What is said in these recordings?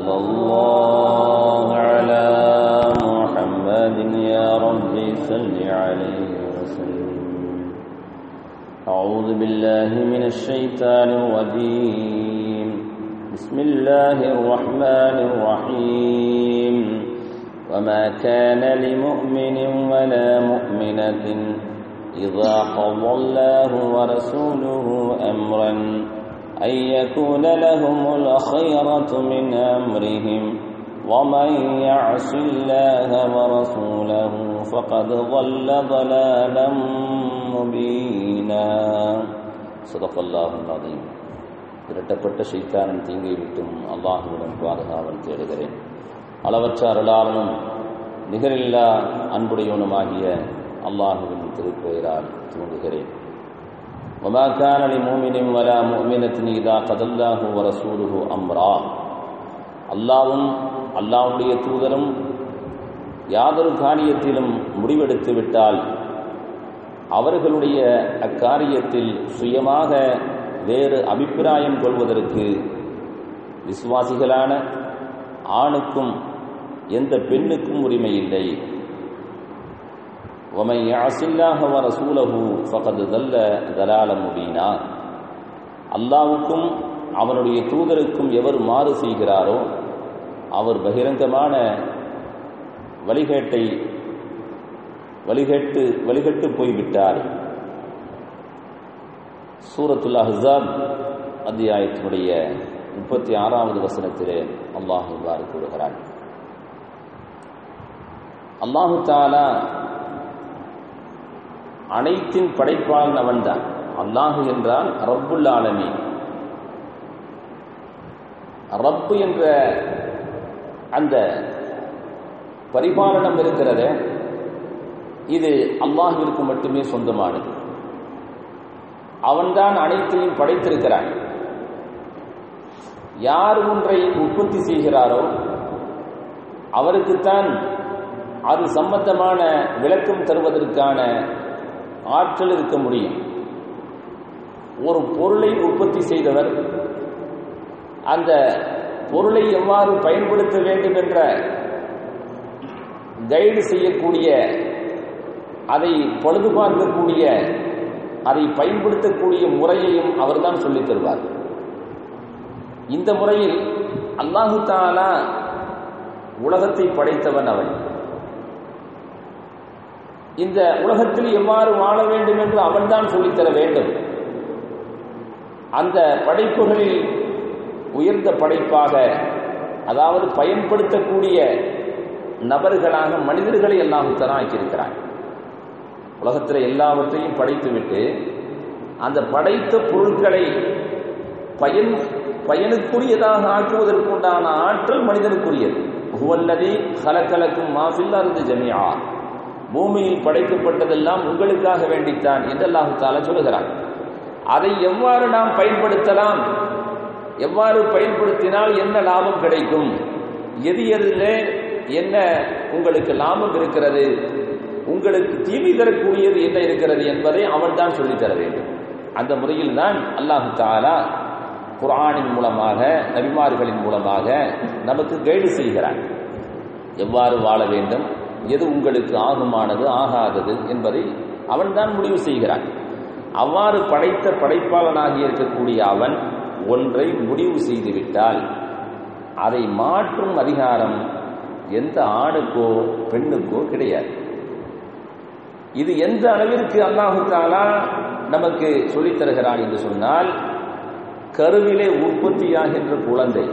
صلى الله على محمد يا رب صل عليه وسلم أعوذ بالله من الشيطان الرجيم بسم الله الرحمن الرحيم وما كان لمؤمن ولا مؤمنة إذا قضى الله ورسوله أمرا أن يكون لهم الخيرة من أمرهم ومن يعص الله ورسوله فقد ضل ضلالا مبينا صدق الله العظيم திரட்டப்பட்ட ஷைத்தானின் தீங்கை விட்டும் அல்லாஹுவிடம் பாதுகாவல் தேடுகிறேன் அளவற்ற அருளாளனும் நிகரில்லா அன்புடையவனுமாகிய அல்லாஹுவின் திருப்பெயரால் தூங்குகிறேன் وما كان لمؤمن ولا مؤمنة إذا قضى الله ورسوله أمرا அல்லாவும் அல்லாவுடைய தூதரும் யாதொரு காரியத்திலும் முடிவெடுத்து விட்டால் அவர்களுடைய அக்காரியத்தில் சுயமாக வேறு அபிப்பிராயம் கொள்வதற்கு விசுவாசிகளான ஆணுக்கும் எந்த பெண்ணுக்கும் உரிமை இல்லை ومن يعص الله ورسوله فقد ضل ضلالا مبينا அல்லாவுக்கும் அவனுடைய தூதருக்கும் எவர் மாறு செய்கிறாரோ அவர் பகிரங்கமான வழிகேட்டை வழிகேட்டு வழிகட்டு போய்விட்டார் சூரத்துல் அஹாப் அத்தியாயத்தினுடைய முப்பத்தி ஆறாவது வசனத்திலே அல்லாஹ் இவ்வாறு கூறுகிறான் அல்லாஹு தாலா அனைத்தின் படைப்பாளன் அவன்தான் அல்லாஹு என்றால் ரப்புல் ஆலமி ரப்பு என்ற அந்த பரிபாலனம் இருக்கிறத இது அல்லாஹிற்கு மட்டுமே சொந்தமானது அவன்தான் அனைத்தையும் படைத்திருக்கிறான் யார் ஒன்றை உற்பத்தி செய்கிறாரோ அவருக்குத்தான் அது சம்பந்தமான விளக்கம் தருவதற்கான ஆற்றல் இருக்க முடியும் ஒரு பொருளை உற்பத்தி செய்தவர் அந்த பொருளை எவ்வாறு பயன்படுத்த வேண்டும் என்ற கைடு செய்யக்கூடிய அதை பழுது பார்க்கக்கூடிய அதை பயன்படுத்தக்கூடிய முறையையும் அவர்தான் சொல்லித் தருவார் இந்த முறையில் அல்லாஹு தாலா உலகத்தை படைத்தவன் அவன் இந்த உலகத்தில் எவ்வாறு வாழ வேண்டும் என்று அவன்தான் சொல்லித்தர வேண்டும் அந்த படைப்புகளில் உயர்ந்த படைப்பாக அதாவது பயன்படுத்தக்கூடிய நபர்களாக மனிதர்களை எல்லாம் ஆக்கியிருக்கிறான் உலகத்தில் எல்லாவற்றையும் படைத்துவிட்டு அந்த படைத்த பொருட்களை பயன் பயனுக்குரியதாக ஆக்குவதற்குண்டான ஆற்றல் மனிதனுக்குரியது ஹுவல்லதி கலக்கலக்கும் மாஃபில் அருந்து ஜமியா பூமியில் படைக்கப்பட்டதெல்லாம் உங்களுக்காக வேண்டித்தான் என்று அல்லாஹு தாலா சொல்லுகிறான் அதை எவ்வாறு நாம் பயன்படுத்தலாம் எவ்வாறு பயன்படுத்தினால் என்ன லாபம் கிடைக்கும் எது எதில் என்ன உங்களுக்கு லாபம் இருக்கிறது உங்களுக்கு தீமை தரக்கூடியது என்ன இருக்கிறது என்பதை அவன் தான் சொல்லித்தர வேண்டும் அந்த முறையில் தான் அல்லாஹு தாலா குரானின் மூலமாக நபிமார்களின் மூலமாக நமக்கு கைடு செய்கிறான் எவ்வாறு வாழ வேண்டும் எது உங்களுக்கு ஆகுமானது ஆகாதது என்பதை அவன்தான் முடிவு செய்கிறான் அவ்வாறு படைத்த படைப்பாளனாகி இருக்கக்கூடிய அவன் ஒன்றை முடிவு செய்துவிட்டால் அதை மாற்றும் அதிகாரம் எந்த ஆணுக்கோ பெண்ணுக்கோ கிடையாது இது எந்த அளவிற்கு அல்லாஹு தாலா நமக்கு சொல்லித் தருகிறான் என்று சொன்னால் கருவிலே உற்பத்தியாகின்ற குழந்தை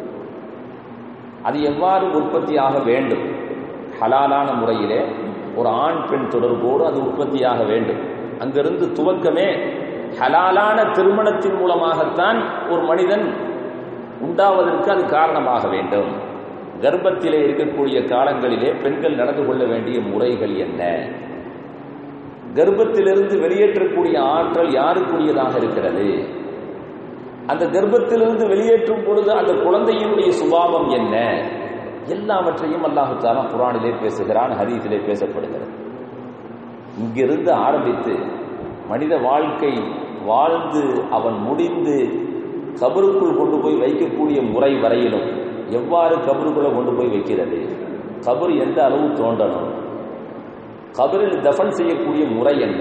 அது எவ்வாறு உற்பத்தியாக வேண்டும் ஹலாலான முறையிலே ஒரு ஆண் பெண் தொடர்போடு அது உற்பத்தியாக வேண்டும் அங்கிருந்து துவக்கமே ஹலாலான திருமணத்தின் மூலமாகத்தான் ஒரு மனிதன் உண்டாவதற்கு அது காரணமாக வேண்டும் கர்ப்பத்திலே இருக்கக்கூடிய காலங்களிலே பெண்கள் நடந்து கொள்ள வேண்டிய முறைகள் என்ன கர்ப்பத்திலிருந்து வெளியேற்றக்கூடிய ஆற்றல் யாருக்குரியதாக இருக்கிறது அந்த கர்ப்பத்திலிருந்து வெளியேற்றும் பொழுது அந்த குழந்தையினுடைய சுபாவம் என்ன எல்லாவற்றையும் அல்லாஹு தாலா குரானிலே பேசுகிறான் ஹதீஸிலே பேசப்படுகிறது இங்கிருந்து ஆரம்பித்து மனித வாழ்க்கை வாழ்ந்து அவன் முடிந்து கபருக்குள் கொண்டு போய் வைக்கக்கூடிய முறை வரையிலும் எவ்வாறு கபருக்குள்ள கொண்டு போய் வைக்கிறது கபர் எந்த அளவு தோண்டணும் கபரில் தஃபன் செய்யக்கூடிய முறை என்ன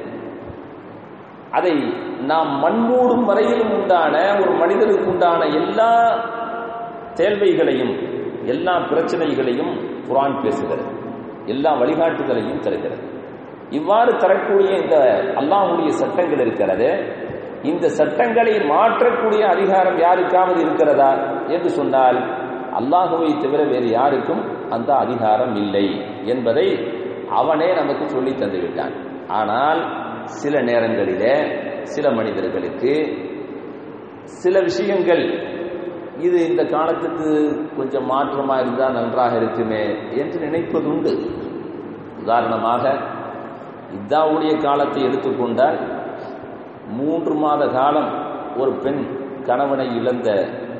அதை நாம் மண்மூடும் வரையிலும் உண்டான ஒரு மனிதனுக்கு உண்டான எல்லா தேவைகளையும் எல்லா பிரச்சனைகளையும் குரான் பேசுகிறது எல்லா வழிகாட்டுதலையும் தருகிறது இவ்வாறு தரக்கூடிய இந்த அல்லாஹுடைய சட்டங்கள் இருக்கிறது இந்த சட்டங்களை மாற்றக்கூடிய அதிகாரம் யாருக்காவது இருக்கிறதா என்று சொன்னால் அல்லாஹுவை தவிர வேறு யாருக்கும் அந்த அதிகாரம் இல்லை என்பதை அவனே நமக்கு சொல்லி தந்து விட்டான் ஆனால் சில நேரங்களிலே சில மனிதர்களுக்கு சில விஷயங்கள் இது இந்த காலத்துக்கு கொஞ்சம் மாற்றமாக இருந்தால் நன்றாக இருக்குமே என்று நினைப்பதுண்டு உதாரணமாக இத்தாவுடைய காலத்தை எடுத்துக்கொண்டால் மூன்று மாத காலம் ஒரு பெண் கணவனை இழந்த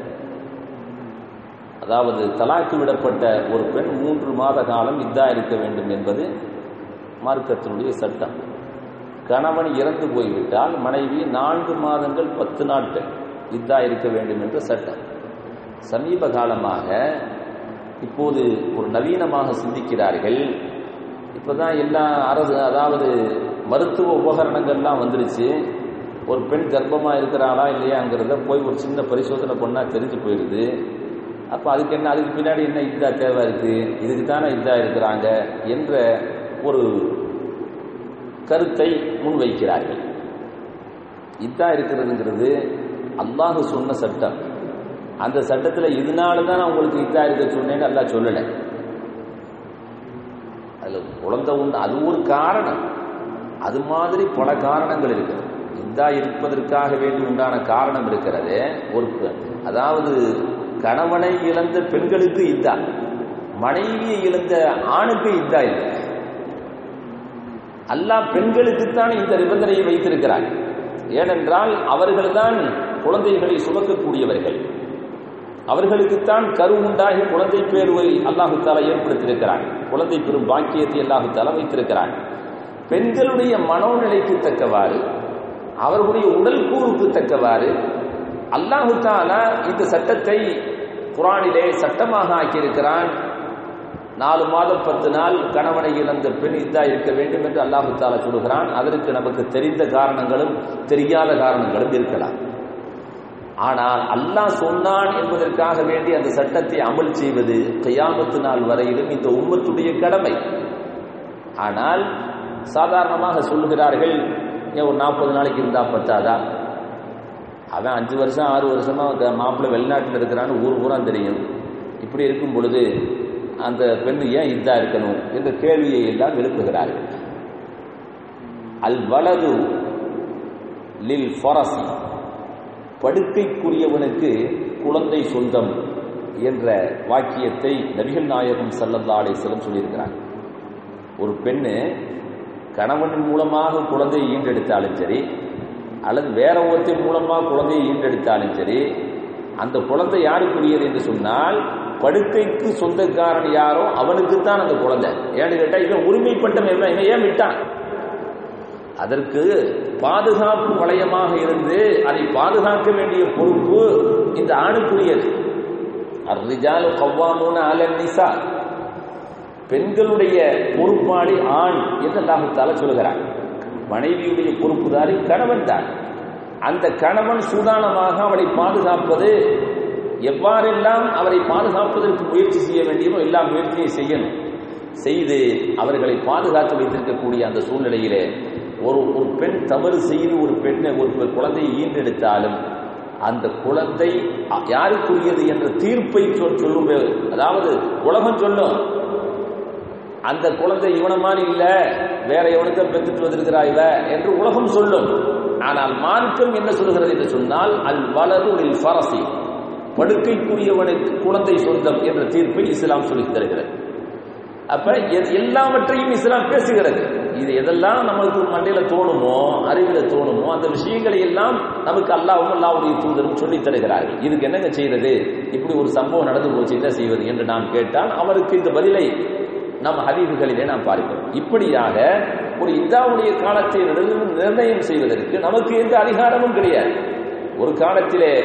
அதாவது தலாக்கு விடப்பட்ட ஒரு பெண் மூன்று மாத காலம் இதா இருக்க வேண்டும் என்பது மார்க்கத்தினுடைய சட்டம் கணவன் இறந்து போய்விட்டால் மனைவி நான்கு மாதங்கள் பத்து நாட்கள் இதா இருக்க வேண்டும் என்ற சட்டம் சமீப காலமாக இப்போது ஒரு நவீனமாக சிந்திக்கிறார்கள் இப்போதான் எல்லா அரசு அதாவது மருத்துவ உபகரணங்கள்லாம் வந்துருச்சு ஒரு பெண் கர்ப்பமாக இருக்கிறாளா இல்லையாங்கிறத போய் ஒரு சின்ன பரிசோதனை பண்ணால் தெரிஞ்சு போயிடுது அப்போ அதுக்கு என்ன அதுக்கு பின்னாடி என்ன இதா தேவை இருக்குது இதுக்கு தானே இதா இருக்கிறாங்க என்ற ஒரு கருத்தை முன்வைக்கிறார்கள் இதா இருக்கிறதுங்கிறது அல்லாஹ் சொன்ன சட்டம் அந்த சட்டத்தில் இதனால தான் நான் உங்களுக்கு இதா இருக்க சொன்னேன்னு அல்லா சொல்லலை அதில் குழந்தை உண்டு அது ஒரு காரணம் அது மாதிரி பல காரணங்கள் இருக்குது இதா இருப்பதற்காக வேண்டி உண்டான காரணம் இருக்கிறது ஒரு அதாவது கணவனை இழந்த பெண்களுக்கு இதா மனைவியை இழந்த ஆணுக்கு இதா இல்லை அல்லாஹ் பெண்களுக்குத்தான் இந்த நிபந்தனையை வைத்திருக்கிறார் ஏனென்றால் அவர்கள்தான் குழந்தைகளை சுமக்கக்கூடியவர்கள் அவர்களுக்குத்தான் கரு உண்டாகி குழந்தை பேருவை அல்லாஹு தாலா ஏற்படுத்தியிருக்கிறான் குழந்தை பெறும் பாக்கியத்தை அல்லாஹு தாலா வைத்திருக்கிறான் பெண்களுடைய மனோநிலைக்கு தக்கவாறு அவர்களுடைய உடல் கூறுக்கு தக்கவாறு அல்லாஹு தாலா இந்த சட்டத்தை குரானிலே சட்டமாக ஆக்கியிருக்கிறான் நாலு மாதம் பத்து நாள் கணவனை இழந்த பெண் இதா இருக்க வேண்டும் என்று அல்லாஹு தாலா சொல்லுகிறான் அதற்கு நமக்கு தெரிந்த காரணங்களும் தெரியாத காரணங்களும் இருக்கலாம் ஆனால் அல்லாஹ் சொன்னான் என்பதற்காக வேண்டி அந்த சட்டத்தை அமல் செய்வது கையாமத்து நாள் வரையிலும் இந்த உம்மத்துடைய கடமை ஆனால் சாதாரணமாக சொல்லுகிறார்கள் ஏன் ஒரு நாற்பது நாளைக்கு இருந்தா பத்தாதா அவன் அஞ்சு வருஷம் ஆறு வருஷமா மாப்பிள்ளை வெளிநாட்டில் இருக்கிறான்னு ஊர் பூரா தெரியும் இப்படி இருக்கும் பொழுது அந்த பெண் ஏன் இதா இருக்கணும் என்ற கேள்வியை எல்லாம் எழுப்புகிறார்கள் அல் வலது லில் ஃபரசி படுக்கைக்குரியவனுக்கு குழந்தை சொந்தம் என்ற வாக்கியத்தை நபிகள் நாயகம் சல்லல்லா அலிஸ்லம் சொல்லியிருக்கிறார் ஒரு பெண்ணு கணவனின் மூலமாக குழந்தையை ஈண்டெடுத்தாலும் சரி அல்லது வேற ஒருத்தர் மூலமாக குழந்தையை ஈண்டெடுத்தாலும் சரி அந்த குழந்தை யாருக்குரியது என்று சொன்னால் படுக்கைக்கு சொந்தக்காரன் யாரோ அவனுக்குத்தான் அந்த குழந்தை ஏன்னு கேட்டால் இவன் உரிமைப்பட்டவன் இவன் ஏன் விட்டான் அதற்கு பாதுகாப்பு வளையமாக இருந்து அதை பாதுகாக்க வேண்டிய பொறுப்பு இந்த ஆணுக்குரியது அர்ரிஜாலு கவ்வாமூன அலன் நிசா பெண்களுடைய பொறுப்பாளி ஆண் என்று அல்லாஹுத்தால சொல்கிறார் மனைவியுடைய பொறுப்புதாரி கணவன் தான் அந்த கணவன் சூதானமாக அவளை பாதுகாப்பது எவ்வாறெல்லாம் அவரை பாதுகாப்பதற்கு முயற்சி செய்ய வேண்டியமோ எல்லா முயற்சியை செய்யணும் செய்து அவர்களை பாதுகாத்து வைத்திருக்கக்கூடிய அந்த சூழ்நிலையிலே ஒரு ஒரு பெண் தவறு செய்து ஒரு பெண்ணை ஒரு குழந்தையை ஈண்டெடுத்தாலும் அந்த குழந்தை யாருக்குரியது என்ற தீர்ப்பை சொல்லும் அதாவது உலகம் சொல்லும் அந்த குழந்தை இவன மாதிரி இல்ல வேற எவனுக்கு பெற்றுட்டு வந்திருக்கிறா இவ என்று உலகம் சொல்லும் ஆனால் மார்க்கம் என்ன சொல்கிறது என்று சொன்னால் அல் வலது இல் ஃபரசி படுக்கைக்குரியவனுக்கு குழந்தை சொந்தம் என்ற தீர்ப்பை இஸ்லாம் சொல்லித் தருகிறது அப்ப எல்லாவற்றையும் இஸ்லாம் பேசுகிறது இது எதெல்லாம் நமக்கு மண்டையில தோணுமோ அறிவில தோணுமோ அந்த விஷயங்களை எல்லாம் நமக்கு அல்லாவும் அல்லாவுடைய தூதரும் சொல்லித் தருகிறார்கள் இதுக்கு என்னங்க செய்யறது இப்படி ஒரு சம்பவம் நடந்து போச்சு என்ன செய்வது என்று நாம் கேட்டால் அவருக்கு இந்த பதிலை நம் ஹதீதுகளிலே நாம் பார்க்கிறோம் இப்படியாக ஒரு இந்தாவுடைய காலத்தை நிர்ணயம் செய்வதற்கு நமக்கு எந்த அதிகாரமும் கிடையாது ஒரு காலத்திலே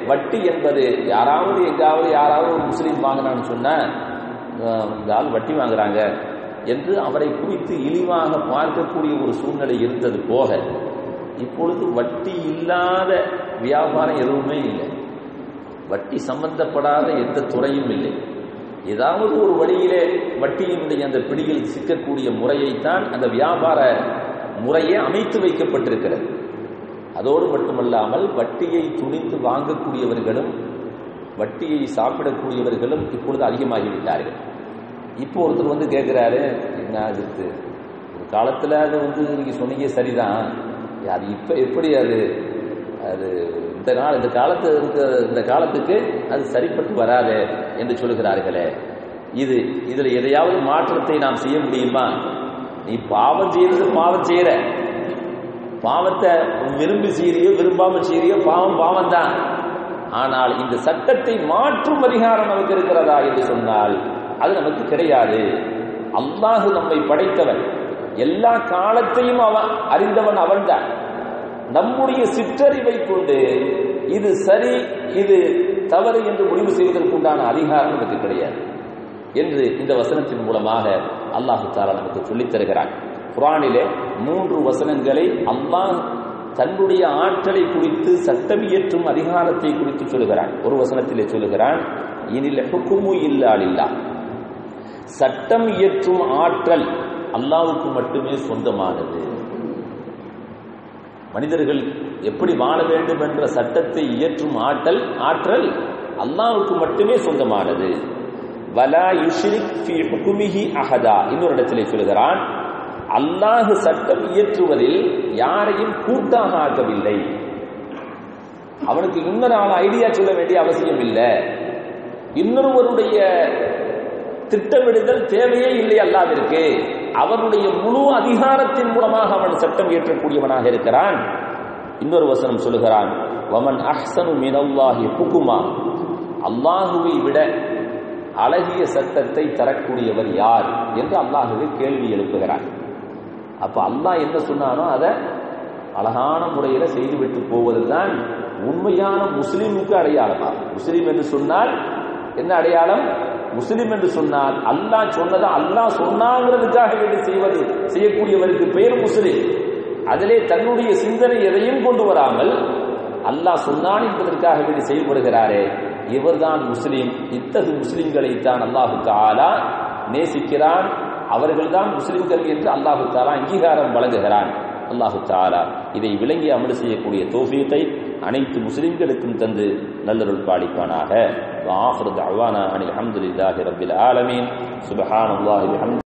வட்டி என்பது யாராவது எங்காவது யாராவது ஒரு முஸ்லீம் வாங்கினான்னு சொன்னா அஹ், இந்த ஆள் வட்டி வாங்குறாங்க என்று அவரை குறித்து இழிவாக பார்க்கக்கூடிய ஒரு சூழ்நிலை இருந்தது போக இப்பொழுது வட்டி இல்லாத வியாபாரம் எதுவுமே இல்லை வட்டி சம்பந்தப்படாத எந்த துறையும் இல்லை ஏதாவது ஒரு வழியிலே வட்டியினுடைய அந்த பிடியில் சிக்கக்கூடிய முறையைத்தான் அந்த வியாபார முறையே அமைத்து வைக்கப்பட்டிருக்கிறது அதோடு மட்டுமல்லாமல் வட்டியை துணிந்து வாங்கக்கூடியவர்களும் வட்டியை சாப்பிடக்கூடியவர்களும் இப்பொழுது அதிகமாகிவிட்டார்கள் இப்போ ஒருத்தர் வந்து கேட்குறாரு என்ன அதுக்கு ஒரு காலத்தில் அது வந்து நீங்க சொன்னீங்க சரிதான் அது இப்போ எப்படி அது அது இந்த நாள் இந்த காலத்து இருக்க இந்த காலத்துக்கு அது சரிப்பட்டு வராது என்று சொல்லுகிறார்களே இது இதில் எதையாவது மாற்றத்தை நாம் செய்ய முடியுமா நீ பாவம் செய்யறது பாவம் செய்யற பாவத்தை விரும்பி செய்யறியோ விரும்பாம செய்யறியோ பாவம் பாவம் தான் ஆனால் இந்த சட்டத்தை மாற்றும் அதிகாரம் நமக்கு இருக்கிறதா என்று சொன்னால் அது நமக்கு கிடையாது அல்லாஹு நம்மை படைத்தவன் எல்லா காலத்தையும் அவன் அறிந்தவன் அவன்தான் நம்முடைய சிற்றறிவை கொண்டு இது சரி இது தவறு என்று முடிவு செய்வதற்குண்டான அதிகாரம் நமக்கு கிடையாது என்று இந்த வசனத்தின் மூலமாக அல்லாஹு தாலா நமக்கு சொல்லித் தருகிறான் குரானிலே மூன்று வசனங்களை அல்லாஹ் தன்னுடைய ஆற்றலை குறித்து சட்டம் இயற்றும் அதிகாரத்தை குறித்து சொல்லுகிறான் ஒரு வசனத்திலே சொல்லுகிறான் இனில் ஹுக்குமு இல்லாலில்லா சட்டம் இயற்றும் ஆற்றல் அல்லாவுக்கு மட்டுமே சொந்தமானது மனிதர்கள் எப்படி வாழ வேண்டும் என்ற சட்டத்தை இயற்றும் ஆற்றல் ஆற்றல் அல்லாவுக்கு மட்டுமே சொந்தமானது வலா யுஷ்ரிக் ஃபி ஹுகுமிஹி அஹதா இன்னொரு இடத்திலே சொல்கிறான் அல்லாஹ் சட்டம் இயற்றுவதில் யாரையும் கூட்டாக ஆக்கவில்லை அவனுக்கு இன்னொரு ஆள் ஐடியா சொல்ல வேண்டிய அவசியம் இல்லை இன்னொருவருடைய திட்டமிடுதல் தேவையே இல்லை அல்லாவிற்கு அவனுடைய முழு அதிகாரத்தின் மூலமாக அவன் சட்டம் இயற்றக்கூடியவனாக இருக்கிறான் இன்னொரு வசனம் சொல்லுகிறான் வமன் அஹ்சனு மினல்லாஹி ஹுகுமா அல்லாஹுவை விட அழகிய சட்டத்தை தரக்கூடியவர் யார் என்று அல்லாஹுவை கேள்வி எழுப்புகிறான் அப்ப அல்லாஹ் என்ன சொன்னானோ அதை அழகான முறையில செய்துவிட்டு போவதுதான் உண்மையான முஸ்லீமுக்கு அடையாளமா முஸ்லீம் என்று சொன்னால் என்ன அடையாளம் முஸ்லிம் என்று சொன்னால் அல்லாஹ் சொன்னதை அல்லாஹ் சொன்னாங்கிறதுக்காக வேண்டி செய்வது செய்யக்கூடியவருக்கு பெயர் முஸ்லிம் அதிலே தன்னுடைய சிந்தனை எதையும் கொண்டு வராமல் அல்லாஹ் சொன்னான் என்பதற்காக வேண்டி செயல்படுகிறாரே இவர்தான் முஸ்லிம் இத்தகு முஸ்லிம்களை தான் அல்லாஹு தாலா நேசிக்கிறான் அவர்கள்தான் முஸ்லிம்கள் என்று அல்லாஹு தாலா அங்கீகாரம் வழங்குகிறான் அல்லாஹு தாலா இதை விளங்கி அமல் செய்யக்கூடிய தோஃபீத்தை அனைத்து முஸ்லிம்களுக்கும் தந்து நல்லருள் பாலிப்பானாக وآخر دعوانا أن الحمد لله رب العالمين سبحان الله بحمد